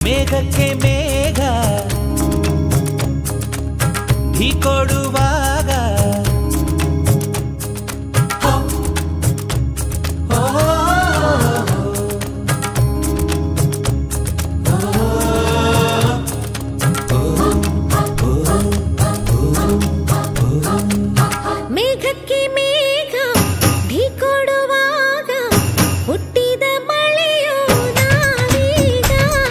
ಮೇಘಕ್ಕೆ ಮೇಘ ಢೀ ಕೊಡುವಾಗ ಮೇಘಕ್ಕೆ ಮೇಘ ಢೀ ಕೊಡುವಾಗ ಹುಟ್ಟಿದ ಮಳೆಯೋ ನಾವೀಗ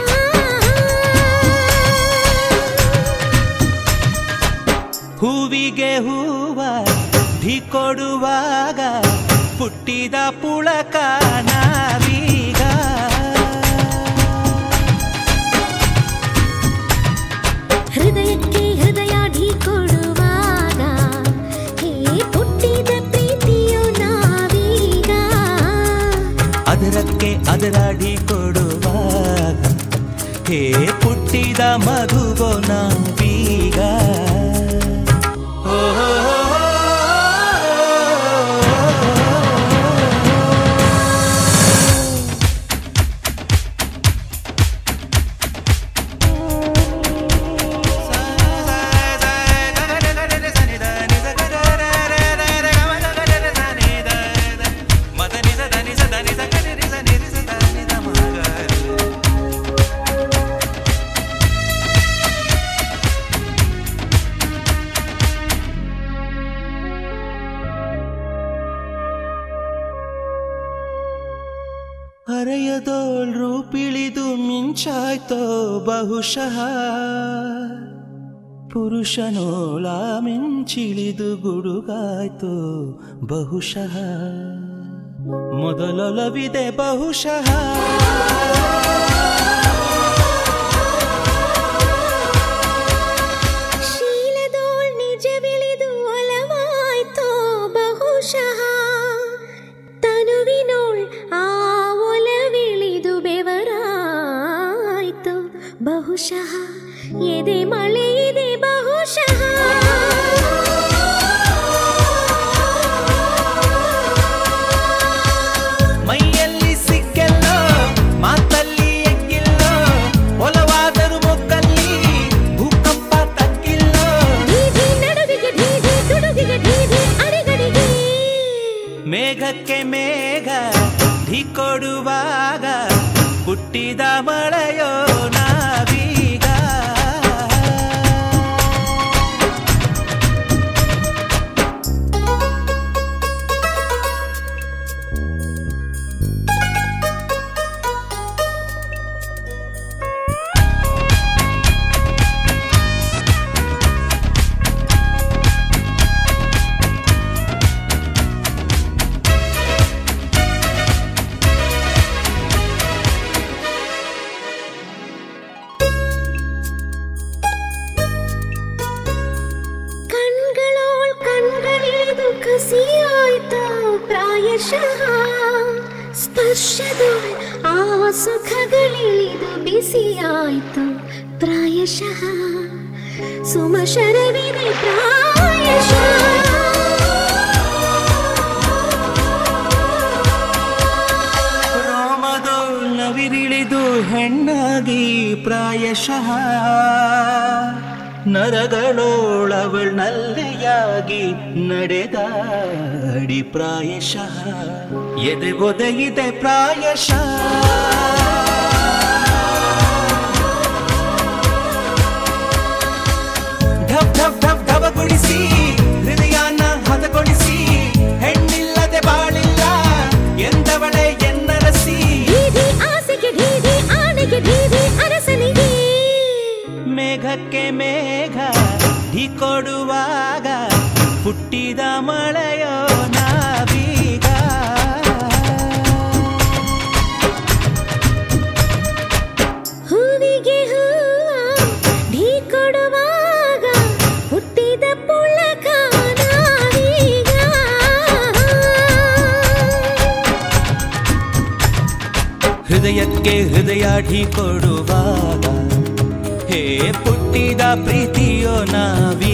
ಹೂವಿಗೆ ಹೂವ ಢೀ ಕೊಡುವಾಗ ಹುಟ್ಟಿದ ಪುಳಕ ನಾವೀಗ ಹೃದಯಕ್ಕೆ ಹೃದಯ ಢೀ ಕೊಡುವಾಗ ಹೇ ಹುಟ್ಟಿದ ಪ್ರೀತಿಯೋ ನಾವೀಗ ಅದರಕ್ಕೆ ಅದರ ಢೀ ಕೊಡುವಾಗ ಹೇ ಪುಟ್ಟಿದ ಮಗುವೋ ನಾವೀಗ ಹರೆಯದೋಳ್ ರೂಪಿಳಿದು ಮಿಂಚಾಯ್ತೋ ಬಹುಶಃ ಪುರುಷನೋಳ ಮಿಂಚಿಳಿದು ಗುಡುಗಾಯ್ತೋ ಬಹುಶಃ ಮೊದಲೊಲವಿದೆ ಬಹುಶಃ ಶೀಲದೋಳ್ ನಿಜವಿಳಿದು ಒಲವಾಯ್ತೋ ಬಹುಶಃ ತನುವಿನೋಳ್ ಆ ಒಲವಿಳಿದು ಬೆವರಾಯ್ತು ಬಹುಶಃ ಎದೆ ಮಳೆ ಇದೆ ಬಹುಶಃ ಮೈಯಲ್ಲಿ ಸಿಕ್ಕೆಲ್ಲೋ ಮಾತಲ್ಲಿ ಎಕ್ಕಿಲ್ಲೋ ಒಲವಾದರೂ ಮೊಕ್ಕಲ್ಲಿ ಭೂಕಂಪ ತಕ್ಕಿಲ್ಲೋ ಢೀಢಿ ನಡುವಿಗೆ ಢೀಢಿ ತುಡುಗಿಗೆ ಢೀಢಿ ಅಡಿಗಡಿಗೆ ಮೇಘಕ್ಕೆ ಮೇಘ ಢೀ ಕೊಡುವಾಗ ಹುಟ್ಟಿದ ಮಳೆಯೋ ನಾವೀಗ ಕಣ್ಗಳೋಳ್ ಕಣ್ಗಳಿಳಿದು ಕಸಿಯಾಯ್ತು ಪ್ರಾಯಶಃ ಸ್ಪರ್ಶದೋಳ್ ಆ ಸುಖಗಳಿಳಿದು ಬಿಸಿಯಾಯ್ತು ಪ್ರಾಯಶಃ ಸುಮಶರವಿದೆ ಪ್ರಾಯಶಃ ರೋಮದೋಳ್ ನವಿರಿಳಿದು ಹೆಣ್ಣಾಗಿ ಪ್ರಾಯಶಃ ನರಗಳೋಳವಳ್ ನಲ್ಲೆಯಾಗಿ ನಡೆದಾಡಿ ಪ್ರಾಯಶಃ ಎದೆ ಒದಗಿದೆ ಪ್ರಾಯಶಃ ಢಬ್ ಢಬ್ ಢಬ್ ಢಬಗೊಳಿಸಿ ಹೃದಯನ ಹದಗೊಳಿಸಿ ಹೆಣ್ಣಿಲ್ಲದೆ ಬಾಳಿಲ್ಲ ಎಂದವಳೆ ಎನ್ನರಸಿ ಢೀಢಿ ಆಸೆಗೆ ಢೀಢಿ ಆನೆಗೆ ಢೀಢಿ ಅರಸನಿಗೆ ಮೇಘಕ್ಕೆ ಮೇಘ ಢೀ ಕೊಡುವಾಗ ಹುಟ್ಟಿದ ಮಳೆಯೋ ನಾವೀಗ ಹೂವಿಗೆ ಹೂವ ಢೀ ಕೊಡುವಾಗ ಹುಟ್ಟಿದ ಪುಳಕ ನಾವೀಗ ಹೃದಯಕ್ಕೆ ಹೃದಯ ಢೀ ಕೊಡುವಾಗ ಹೇ ಪುಟ್ಟಿದ ಪ್ರೀತಿಯೋ ನಾವೀಗ